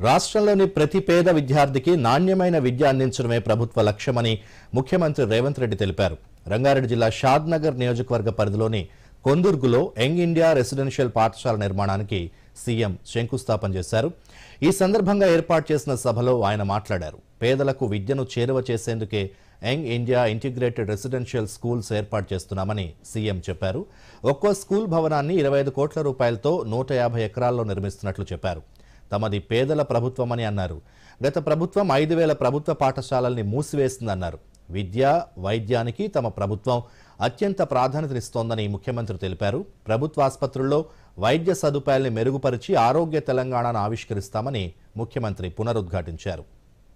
రాష్ట్రంలోని ప్రతి పేద విద్యార్థికి నాణ్యమైన విద్య అందించడమే ప్రభుత్వ లక్ష్యమని ముఖ్యమంత్రి రేవంత్ రెడ్డి తెలిపారు రంగారెడ్డి జిల్లా షాద్ నగర్ నియోజకవర్గ పరిధిలోని కొందుర్గులో యంగ్ ఇండియా రెసిడెన్షియల్ పాఠశాల నిర్మాణానికి సీఎం శంకుస్థాపన చేశారు ఈ సందర్భంగా ఏర్పాటు చేసిన సభలో ఆయన మాట్లాడారు పేదలకు విద్యను చేరువ చేసేందుకే young India integrated residential schools ఏర్పాటు చేస్తున్నామని సీఎం చెప్పారు ఒక్కో స్కూల్ భవనాన్ని ఇరవై ఐదు కోట్ల రూపాయలతో నూట యాభై ఎకరాల్లో నిర్మిస్తున్నట్లు చెప్పారు తమది పేదల ప్రభుత్వమని అన్నారు గత ప్రభుత్వం ఐదు వేల ప్రభుత్వ పాఠశాలల్ని మూసివేసిందన్నారు విద్య వైద్యానికి తమ ప్రభుత్వం అత్యంత ప్రాధాన్యతనిస్తోందని ముఖ్యమంత్రి తెలిపారు ప్రభుత్వ ఆసుపత్రుల్లో వైద్య సదుపాయాల్ని మెరుగుపరిచి ఆరోగ్య తెలంగాణను ఆవిష్కరిస్తామని ముఖ్యమంత్రి పునరుద్ఘాటించారు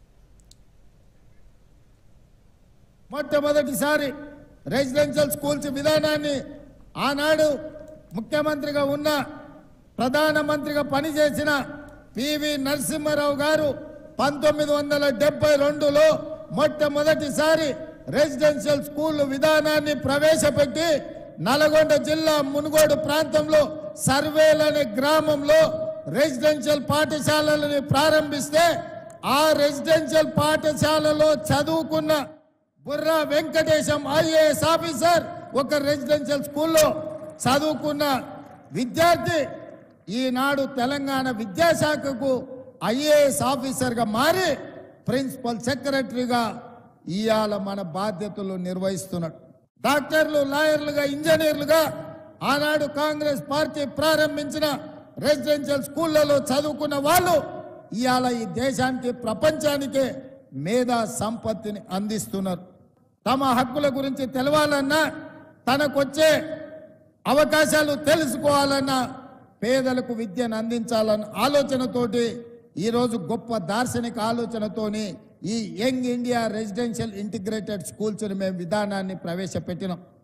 మొట్టమొదటిసారి రెసిడెన్షియల్ స్కూల్స్ విధానాన్ని ఆనాడు ముఖ్యమంత్రిగా ఉన్న ప్రధానమంత్రిగా పనిచేసిన పివి నరసింహారావు గారు పంతొమ్మిది వందల డెబ్బై రెండులో మొట్టమొదటిసారి రెసిడెన్షియల్ స్కూల్ విధానాన్ని ప్రవేశపెట్టి నల్గొండ జిల్లా మునుగోడు ప్రాంతంలో సర్వేల్ అనే గ్రామంలో రెసిడెన్షియల్ పాఠశాలలని ప్రారంభిస్తే ఆ రెసిడెన్షియల్ పాఠశాలలో చదువుకున్న బుర్రా వెంకటేశం ఐఏఎస్ ఆఫీసర్ ఒక రెసిడెన్షియల్ స్కూల్లో చదువుకున్న విద్యార్థి ఈనాడు తెలంగాణ విద్యాశాఖకు ఐఏఎస్ ఆఫీసర్గా మారి ప్రిన్సిపల్ సెక్రటరీగా ఇవాళ మన బాధ్యతలు నిర్వహిస్తున్నాడు డాక్టర్లు లాయర్లుగా ఇంజనీర్లుగా ఆనాడు కాంగ్రెస్ పార్టీ ప్రారంభించిన రెసిడెన్షియల్ స్కూళ్లలో చదువుకున్న వాళ్ళు ఇవాళ ఈ దేశానికి ప్రపంచానికే మేధా సంపత్తిని అందిస్తున్నారు తమ హక్కుల గురించి తెలవాలన్నా తనకొచ్చే అవకాశాలు తెలుసుకోవాలన్నా పేదలకు విద్యను అందించాలన్న ఆలోచనతోటి ఈరోజు గొప్ప దార్శనిక ఆలోచనతోని ఈ young India residential integrated schools మేము విధానాన్ని ప్రవేశపెట్టినాం